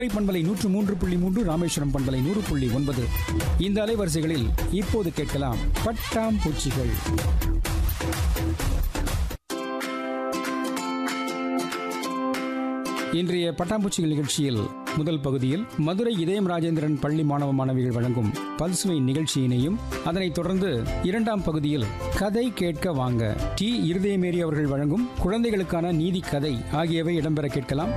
பண்பலை நூற்று மூன்று புள்ளி மூன்று ராமேஸ்வரம் பண்பலை நூறு புள்ளி ஒன்பது இந்த அலைவரிசைகளில் இப்போது கேட்கலாம் பட்டாம் பூச்சிகள் இன்றைய பட்டாம்பூச்சிகள் நிகழ்ச்சியில் முதல் பகுதியில் மதுரை இதயம் ராஜேந்திரன் பள்ளி மாணவ மாணவிகள் வழங்கும் பல்சுவை நிகழ்ச்சியினையும் அதனைத் தொடர்ந்து இரண்டாம் பகுதியில் கதை கேட்க வாங்க டி இருதயமேரி அவர்கள் வழங்கும் குழந்தைகளுக்கான நீதி கதை ஆகியவை இடம்பெற கேட்கலாம்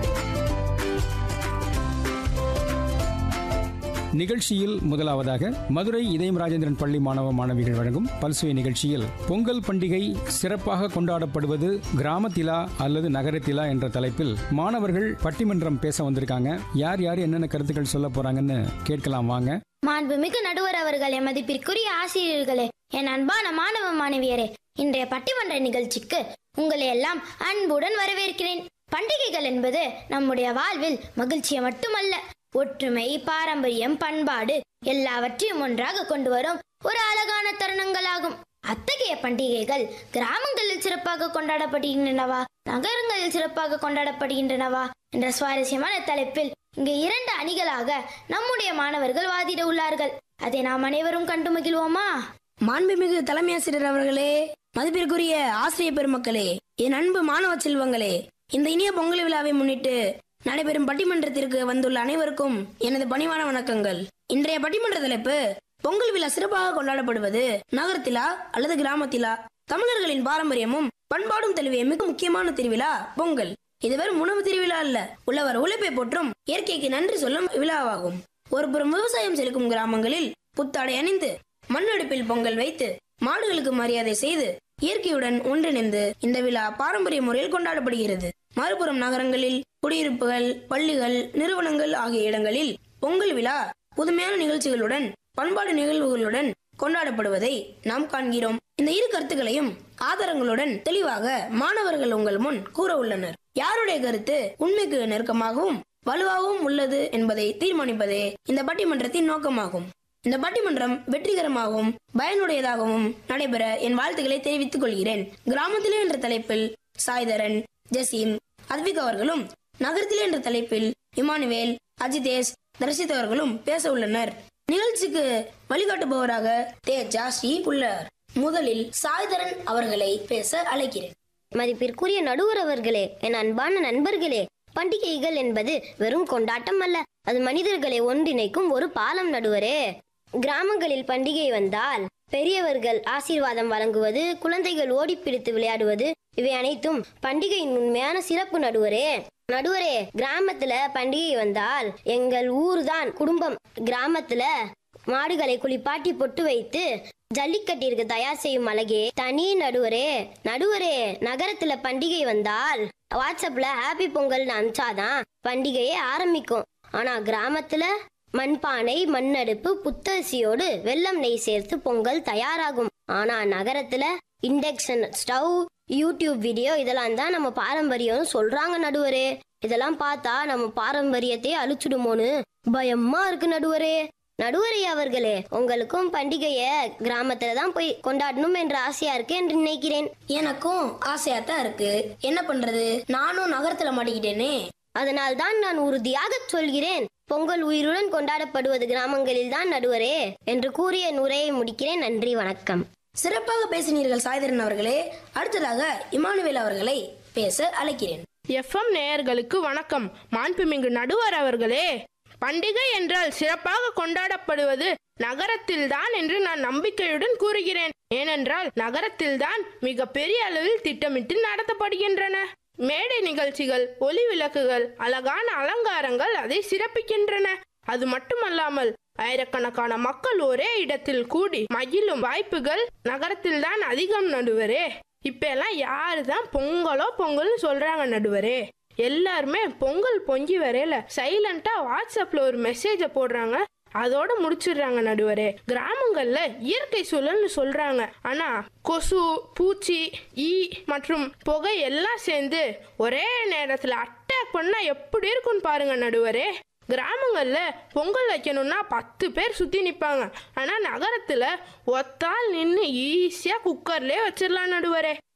நிகழ்ச்சியில் முதலாவதாக மதுரை இதயம் ராஜேந்திரன் பள்ளி மாணவ மாணவிகள் வழங்கும் பல்சுவை நிகழ்ச்சியில் பொங்கல் பண்டிகை சிறப்பாக கொண்டாடப்படுவது கிராமத்திலா அல்லது நகரத்திலா என்ற தலைப்பில் மாணவர்கள் பட்டிமன்றம் பேச வந்திருக்காங்க யார் யார் என்னென்ன கருத்துக்கள் சொல்ல போறாங்கன்னு கேட்கலாம் வாங்க மாண்புமிகு நடுவர் அவர்களே மதிப்பிற்குரிய ஆசிரியர்களே என் அன்பான மாணவ மாணவியரே இன்றைய பட்டிமன்ற நிகழ்ச்சிக்கு உங்களை எல்லாம் அன்புடன் வரவேற்கிறேன் பண்டிகைகள் என்பது நம்முடைய வாழ்வில் மகிழ்ச்சியை மட்டுமல்ல ஒற்றுமை பாரம்பரியம் பண்பாடு எல்லாவற்றையும் ஒன்றாக கொண்டு வரும் ஒரு அழகான தருணங்களாகும் அத்தகைய பண்டிகைகள் கிராமங்களில் சிறப்பாக கொண்டாடப்படுகின்றனவா நகரங்களில் சிறப்பாக கொண்டாடப்படுகின்றனவா என்ற சுவாரஸ்யமான தலைப்பில் இங்கு இரண்டு அணிகளாக நம்முடைய மாணவர்கள் வாதிட உள்ளார்கள் அதை நாம் அனைவரும் கண்டு மகிழ்வோமா மாண்புமிகு தலைமை ஆசிரியர் அவர்களே மதிப்பிற்குரிய ஆசிரியர் பெருமக்களே என் அன்பு மாணவ செல்வங்களே இந்த இனிய பொங்கல் விழாவை முன்னிட்டு நடைபெறும் பட்டிமன்றத்திற்கு வந்துள்ள அனைவருக்கும் எனது பணிவான வணக்கங்கள் இன்றைய பட்டிமன்ற தலைப்பு பொங்கல் விழா சிறப்பாக கொண்டாடப்படுவது நகரத்திலா அல்லது கிராமத்திலா தமிழர்களின் பாரம்பரியமும் பண்பாடும் தழுவிய மிக முக்கியமான திருவிழா பொங்கல் இது வெறும் உணவு திருவிழா அல்ல உள்ளவர் உழைப்பை போற்றும் இயற்கைக்கு நன்றி சொல்லும் விழாவாகும் ஒருபுறம் விவசாயம் செலுக்கும் கிராமங்களில் புத்தாடை அணிந்து மண்ணடுப்பில் பொங்கல் வைத்து மாடுகளுக்கு மரியாதை செய்து இயற்கையுடன் ஒன்றிணைந்து இந்த விழா பாரம்பரிய முறையில் கொண்டாடப்படுகிறது மறுபுறம் நகரங்களில் குடியிருப்புகள் பள்ளிகள் நிறுவனங்கள் ஆகிய இடங்களில் பொங்கல் விழா புதுமையான நிகழ்ச்சிகளுடன் பண்பாடு நிகழ்வுகளுடன் கொண்டாடப்படுவதை நாம் காண்கிறோம் இந்த இரு கருத்துக்களையும் ஆதாரங்களுடன் தெளிவாக மாணவர்கள் உங்கள் முன் கூற உள்ளனர் யாருடைய கருத்து உண்மைக்கு நெருக்கமாகவும் வலுவாகவும் உள்ளது என்பதை தீர்மானிப்பதே இந்த பட்டிமன்றத்தின் நோக்கமாகும் இந்த பட்டிமன்றம் வெற்றிகரமாகவும் பயனுடையதாகவும் நடைபெற என் வாழ்த்துக்களை தெரிவித்துக் கொள்கிறேன் கிராமத்திலே என்ற தலைப்பில் சாய்தரன் ஜசீம் அத்விக் அவர்களும் நகரத்திலே என்ற தலைப்பில் இமானுவேல் அஜிதேஷ் தர்ஷித் அவர்களும் பேச உள்ளனர் நிகழ்ச்சிக்கு வழிகாட்டுபவராக தேஜா ஸ்ரீ உள்ளார் முதலில் சாய்தரன் அவர்களை பேச அழைக்கிறேன் மதிப்பிற்குரிய நடுவர் அவர்களே என் அன்பான நண்பர்களே பண்டிகைகள் என்பது வெறும் கொண்டாட்டம் அல்ல அது மனிதர்களை ஒன்றிணைக்கும் ஒரு பாலம் நடுவரே கிராமங்களில் பண்டிகை வந்தால் பெரியவர்கள் ஆசீர்வாதம் வழங்குவது குழந்தைகள் ஓடிப்பிடித்து விளையாடுவது இவை அனைத்தும் பண்டிகையின் உண்மையான சிறப்பு நடுவரே நடுவரே கிராமத்துல பண்டிகை வந்தால் எங்கள் ஊர் தான் குடும்பம் கிராமத்துல மாடுகளை குளிப்பாட்டி பொட்டு வைத்து ஜல்லிக்கட்டிற்கு தயார் செய்யும் அழகே தனி நடுவரே நடுவரே நகரத்துல பண்டிகை வந்தால் வாட்ஸ்அப்ல ஹாப்பி பொங்கல்னு அனுப்பிச்சாதான் பண்டிகையே ஆரம்பிக்கும் ஆனா கிராமத்துல மண்பானை மண்ணடுப்பு புத்தரிசியோடு வெல்லம் நெய் சேர்த்து பொங்கல் தயாராகும் ஆனா நகரத்துல இண்டக்ஷன் ஸ்டவ் யூடியூப் வீடியோ இதெல்லாம் தான் நம்ம பாரம்பரியம்னு சொல்றாங்க நடுவரே இதெல்லாம் பார்த்தா நம்ம பாரம்பரியத்தையே அழிச்சுடுமோன்னு பயமா இருக்கு நடுவரே நடுவரே அவர்களே உங்களுக்கும் பண்டிகைய கிராமத்துல தான் போய் கொண்டாடணும் என்ற ஆசையா இருக்கு என்று நினைக்கிறேன் எனக்கும் ஆசையா தான் இருக்கு என்ன பண்றது நானும் நகரத்துல மாட்டிக்கிட்டேனே அதனால் தான் நான் உறுதியாக சொல்கிறேன் பொங்கல் உயிருடன் கொண்டாடப்படுவது கிராமங்களில் தான் நடுவரே என்று கூறிய நுரையை முடிக்கிறேன் நன்றி வணக்கம் சிறப்பாக பேசினீர்கள் சாய்தரன் அவர்களே அடுத்ததாக இமானுவேல் அவர்களை பேச அழைக்கிறேன் எஃப்எம் நேயர்களுக்கு வணக்கம் மாண்புமிகு நடுவர் அவர்களே பண்டிகை என்றால் சிறப்பாக கொண்டாடப்படுவது நகரத்தில்தான் என்று நான் நம்பிக்கையுடன் கூறுகிறேன் ஏனென்றால் நகரத்தில்தான் மிக பெரிய அளவில் திட்டமிட்டு நடத்தப்படுகின்றன மேடை நிகழ்ச்சிகள் ஒளி விளக்குகள் அழகான அலங்காரங்கள் அதை சிறப்பிக்கின்றன அது மட்டுமல்லாமல் ஆயிரக்கணக்கான மக்கள் ஒரே இடத்தில் கூடி மகிழும் வாய்ப்புகள் நகரத்தில்தான் அதிகம் நடுவரே இப்ப எல்லாம் யாரு தான் பொங்கலோ பொங்கல்னு சொல்றாங்க நடுவரே எல்லாருமே பொங்கல் பொங்கி வரையில சைலண்டா வாட்ஸ்அப்ல ஒரு மெசேஜ போடுறாங்க அதோட முடிச்சிடுறாங்க நடுவரே கிராமங்கள்ல இயற்கை சூழல்னு சொல்றாங்க ஆனா கொசு பூச்சி ஈ மற்றும் புகை எல்லாம் சேர்ந்து ஒரே நேரத்துல அட்டாக் பண்ணா எப்படி இருக்கும்னு பாருங்க நடுவரே கிராமங்கள்ல பொங்கல் வைக்கணும்னா பத்து பேர் சுத்தி நிப்பாங்க ஆனா நகரத்துல ஒத்தால் நின்று ஈஸியா குக்கர்லயே வச்சிடலாம் நடுவரே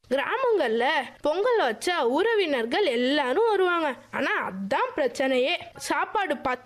கிராமங்கள்ல பொங்கல் வச்சா உறவினர்கள் எல்லாரும் வருவாங்க ஆனா அதான் பிரச்சனையே சாப்பாடு பத்து